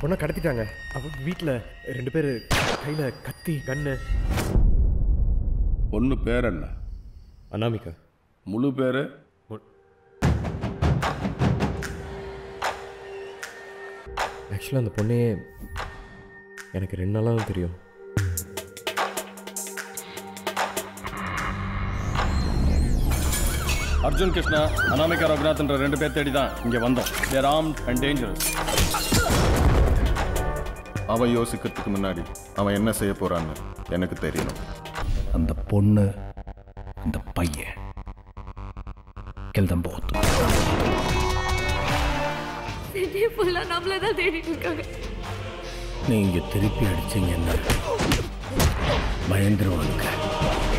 பொண்ணை கடத்திட்டாங்க அவ வீட்டில் ரெண்டு பேர் கையில் கத்தி கன்னு பொண்ணு பேர் என்ன அனாமிகா முழு பேர் ஆக்சுவலாக அந்த பொண்ணையே எனக்கு ரெண்டு நாளாக தான் தெரியும் அர்ஜுன் கிருஷ்ணா அனாமிகா ரகுநாத்ன்ற ரெண்டு பேர் தேடி தான் இங்கே வந்தோம் தேர் ஆர்ம் அண்ட் டேஞ்சரஸ் அவன் யோசிக்கிறதுக்கு முன்னாடி அவன் என்ன செய்ய போறான்னு எனக்கு தெரியணும் அந்த பொண்ணு அந்த பையன் கில் தம் போத் சிட்டி ஃபுல்லாக நம்மள தான் தேடிட்டு இருக்காங்க நீங்க திருப்பி அடிச்சீங்கன்னா பயந்துருவானுங்க